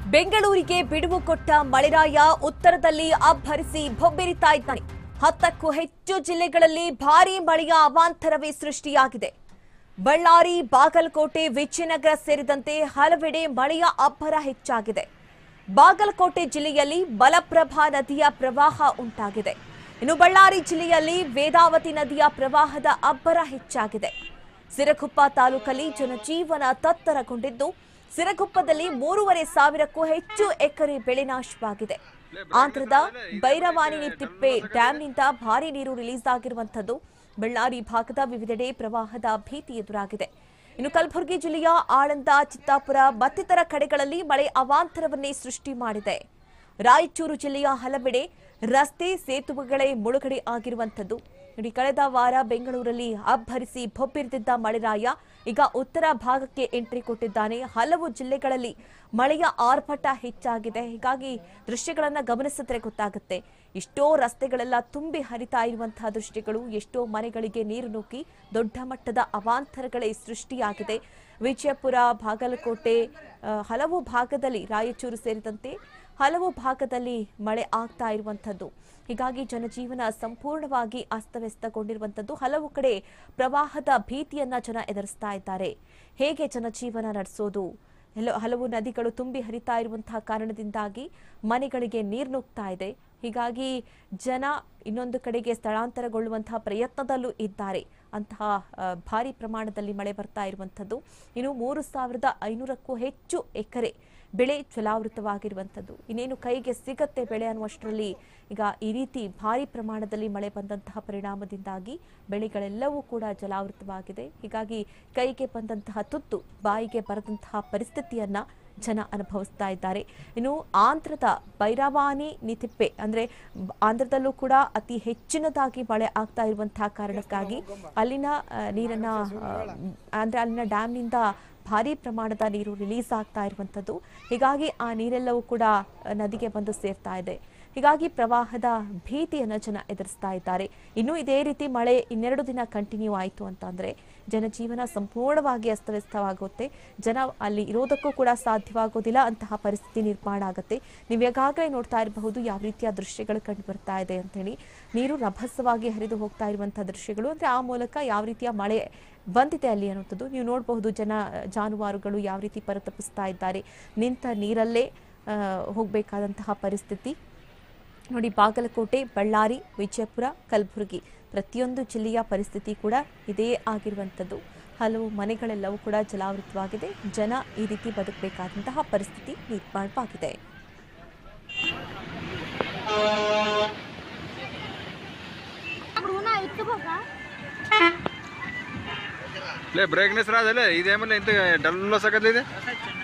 ಬೆಂಗಳೂರಿಗೆ ಬಿಡುವು ಕೊಟ್ಟ ಮಳೆರಾಯ ಉತ್ತರದಲ್ಲಿ ಅಬ್ಬರಿಸಿ ಬೊಬ್ಬೆರಿತಾ ಇದ್ದಾನೆ ಹತ್ತಕ್ಕೂ ಹೆಚ್ಚು ಜಿಲ್ಲೆಗಳಲ್ಲಿ ಭಾರೀ ಮಳೆಯ ಅವಾಂತರವೇ ಸೃಷ್ಟಿಯಾಗಿದೆ ಬಳ್ಳಾರಿ ಬಾಗಲಕೋಟೆ ವಿಜಯನಗರ ಸೇರಿದಂತೆ ಹಲವೆಡೆ ಮಳೆಯ ಅಬ್ಬರ ಹೆಚ್ಚಾಗಿದೆ ಬಾಗಲಕೋಟೆ ಜಿಲ್ಲೆಯಲ್ಲಿ ಮಲಪ್ರಭಾ ನದಿಯ ಪ್ರವಾಹ ಉಂಟಾಗಿದೆ ಇನ್ನು ಬಳ್ಳಾರಿ ಜಿಲ್ಲೆಯಲ್ಲಿ ವೇದಾವತಿ ನದಿಯ ಪ್ರವಾಹದ ಅಬ್ಬರ ಹೆಚ್ಚಾಗಿದೆ ಸಿರಗುಪ್ಪ ತಾಲೂಕಲ್ಲಿ ಜನಜೀವನ ತತ್ತರಗೊಂಡಿದ್ದು ಸಿರಗುಪ್ಪದಲ್ಲಿ ಮೂರುವರೆ ಸಾವಿರಕ್ಕೂ ಹೆಚ್ಚು ಎಕರೆ ಬೆಳೆ ನಾಶವಾಗಿದೆ ಆಂಧ್ರದ ಬೈರವಾನಿ ತಿಪ್ಪೆ ಡ್ಯಾಂನಿಂದ ಭಾರಿ ನೀರು ರಿಲೀಸ್ ಆಗಿರುವಂತದ್ದು ಬಳ್ಳಾರಿ ಭಾಗದ ವಿವಿಧೆಡೆ ಪ್ರವಾಹದ ಭೀತಿ ಎದುರಾಗಿದೆ ಇನ್ನು ಕಲಬುರಗಿ ಜಿಲ್ಲೆಯ ಆಳಂದ ಚಿತ್ತಾಪುರ ಮತ್ತಿತರ ಕಡೆಗಳಲ್ಲಿ ಮಳೆ ಅವಾಂತರವನ್ನೇ ಸೃಷ್ಟಿ ಮಾಡಿದೆ ರಾಯಚೂರು ಜಿಲ್ಲೆಯ ಹಲವೆಡೆ ರಸ್ತೆ ಸೇತುವೆಗಳೇ ಮುಳುಗಡೆ ಆಗಿರುವಂಥದ್ದು ನೋಡಿ ಕಳೆದ ವಾರ ಬೆಂಗಳೂರಲ್ಲಿ ಅಬ್ಬರಿಸಿ ಬೊಬ್ಬಿರಿದಿದ್ದ ಮಳೆರಾಯ ಈಗ ಉತ್ತರ ಭಾಗಕ್ಕೆ ಎಂಟ್ರಿ ಕೊಟ್ಟಿದ್ದಾನೆ ಹಲವು ಜಿಲ್ಲೆಗಳಲ್ಲಿ ಮಳೆಯ ಆರ್ಭಟ ಹೆಚ್ಚಾಗಿದೆ ಹೀಗಾಗಿ ದೃಶ್ಯಗಳನ್ನ ಗಮನಿಸಿದ್ರೆ ಗೊತ್ತಾಗುತ್ತೆ ಎಷ್ಟೋ ರಸ್ತೆಗಳೆಲ್ಲ ತುಂಬಿ ಹರಿತಾ ಇರುವಂತಹ ದೃಶ್ಯಗಳು ಎಷ್ಟೋ ಮನೆಗಳಿಗೆ ನೀರು ನುಗ್ಗಿ ದೊಡ್ಡ ಮಟ್ಟದ ಅವಾಂತರಗಳೇ ಸೃಷ್ಟಿಯಾಗಿದೆ ವಿಜಯಪುರ ಬಾಗಲಕೋಟೆ ಆ, ಹಲವು ಭಾಗದಲ್ಲಿ ರಾಯಚೂರು ಸೇರಿದಂತೆ ಹಲವು ಭಾಗದಲ್ಲಿ ಮಳೆ ಆಗ್ತಾ ಇರುವಂಥದ್ದು ಹೀಗಾಗಿ ಜನಜೀವನ ಸಂಪೂರ್ಣವಾಗಿ ಅಸ್ತವ್ಯಸ್ತಗೊಂಡಿರುವಂಥದ್ದು ಹಲವು ಕಡೆ ಪ್ರವಾಹದ ಭೀತಿಯನ್ನ ಜನ ಎದುರಿಸ್ತಾ ಇದ್ದಾರೆ ಹೇಗೆ ಜನಜೀವನ ನಡೆಸೋದು ಎಲ್ಲ- ಹಲವು ನದಿಗಳು ತುಂಬಿ ಹರಿತಾ ಇರುವಂತಹ ಕಾರಣದಿಂದಾಗಿ ಮನೆಗಳಿಗೆ ನೀರು ನುಗ್ತಾ ಇದೆ ಹೀಗಾಗಿ ಜನ ಇನ್ನೊಂದು ಕಡೆಗೆ ಸ್ಥಳಾಂತರಗೊಳ್ಳುವಂತಹ ಪ್ರಯತ್ನದಲ್ಲೂ ಇದ್ದಾರೆ ಅಂತಹ ಆ, ಭಾರಿ ಪ್ರಮಾಣದಲ್ಲಿ ಮಳೆ ಬರ್ತಾ ಇರುವಂಥದ್ದು ಇನ್ನು ಮೂರು ಸಾವಿರದ ಐನೂರಕ್ಕೂ ಹೆಚ್ಚು ಎಕರೆ ಬೆಳೆ ಜಲಾವೃತವಾಗಿರುವಂಥದ್ದು ಇನ್ನೇನು ಕೈಗೆ ಸಿಗತ್ತೆ ಬೆಳೆ ಅನ್ನುವಷ್ಟರಲ್ಲಿ ಈಗ ಈ ರೀತಿ ಭಾರಿ ಪ್ರಮಾಣದಲ್ಲಿ ಮಳೆ ಬಂದಂತಹ ಪರಿಣಾಮದಿಂದಾಗಿ ಬೆಳೆಗಳೆಲ್ಲವೂ ಕೂಡ ಜಲಾವೃತವಾಗಿದೆ ಹೀಗಾಗಿ ಕೈಗೆ ಬಂದಂತಹ ತುತ್ತು ಬಾಯಿಗೆ ಬರದಂತಹ ಪರಿಸ್ಥಿತಿಯನ್ನ ಜನ ಅನುಭವಿಸ್ತಾ ಇದ್ದಾರೆ ಇನ್ನು ಆಂಧ್ರದ ಬೈರವಾನಿ ನಿತಿಪ್ಪೆ ಅಂದ್ರೆ ಬ- ಆಂಧ್ರದಲ್ಲೂ ಕೂಡ ಅತಿ ಹೆಚ್ಚಿನದಾಗಿ ಮಳೆ ಆಗ್ತಾ ಇರುವಂತಹ ಕಾರಣಕ್ಕಾಗಿ ಅಲ್ಲಿನ ಆ, ನೀರನ್ನ ಆ, ಅಂದ್ರೆ ಅಲ್ಲಿನ ಡ್ಯಾಮ್ನಿಂದ ಭಾರಿ ಪ್ರಮಾಣದ ನೀರು ರಿಲೀಸ್ ಆಗ್ತಾ ಇರುವಂಥದ್ದು ಹೀಗಾಗಿ ಆ ನೀರೆಲ್ಲವೂ ಕೂಡ ಆ, ನದಿಗೆ ಬಂದು ಸೇರ್ತಾ ಇದೆ ಹೀಗಾಗಿ ಪ್ರವಾಹದ ಭೀತಿಯನ್ನು ಜನ ಎದುರಿಸ್ತಾ ಇದ್ದಾರೆ ಇನ್ನು ಇದೇ ರೀತಿ ಮಳೆ ಇನ್ನೆರಡು ದಿನ ಕಂಟಿನ್ಯೂ ಆಯಿತು ಅಂತ ಅಂದ್ರೆ ಜನಜೀವನ ಸಂಪೂರ್ಣವಾಗಿ ಅಸ್ತವ್ಯಸ್ತವಾಗುತ್ತೆ ಜನ ಅಲ್ಲಿ ಇರೋದಕ್ಕೂ ಕೂಡ ಸಾಧ್ಯವಾಗೋದಿಲ್ಲ ಅಂತಹ ಪರಿಸ್ಥಿತಿ ನಿರ್ಮಾಣ ಆಗುತ್ತೆ ನೀವು ಈಗಾಗಲೇ ನೋಡ್ತಾ ಇರಬಹುದು ಯಾವ ರೀತಿಯ ದೃಶ್ಯಗಳು ಕಂಡು ಬರ್ತಾ ಇದೆ ಅಂತೇಳಿ ನೀರು ರಭಸವಾಗಿ ಹರಿದು ಹೋಗ್ತಾ ಇರುವಂತಹ ದೃಶ್ಯಗಳು ಅಂದ್ರೆ ಆ ಮೂಲಕ ಯಾವ ರೀತಿಯ ಮಳೆ ಬಂದಿದೆ ಅಲ್ಲಿ ಅನ್ನುವಂಥದ್ದು ನೀವು ನೋಡಬಹುದು ಜನ ಜಾನುವಾರುಗಳು ಯಾವ ರೀತಿ ಪರಿತಪಿಸ್ತಾ ಇದ್ದಾರೆ ನಿಂತ ನೀರಲ್ಲೇ ಆ, ಹೋಗಬೇಕಾದಂತಹ ಪರಿಸ್ಥಿತಿ ನೋಡಿ ಬಾಗಲಕೋಟೆ ಬಳ್ಳಾರಿ ವಿಜಯಪುರ ಕಲಬುರಗಿ ಪ್ರತಿಯೊಂದು ಜಿಲ್ಲೆಯ ಪರಿಸ್ಥಿತಿ ಕೂಡ ಇದೇ ಆಗಿರುವಂಥದ್ದು ಹಲವು ಮನೆಗಳೆಲ್ಲವೂ ಕೂಡ ಜಲಾವೃತವಾಗಿದೆ ಜನ ಈ ರೀತಿ ಬದುಕಬೇಕಾದಂತಹ ಪರಿಸ್ಥಿತಿ ನಿರ್ಮಾಣವಾಗಿದೆ లే బ్రేక్నెస్ రాదలే ఇదేమన్నా ఇంత డల్ సగట్లేదు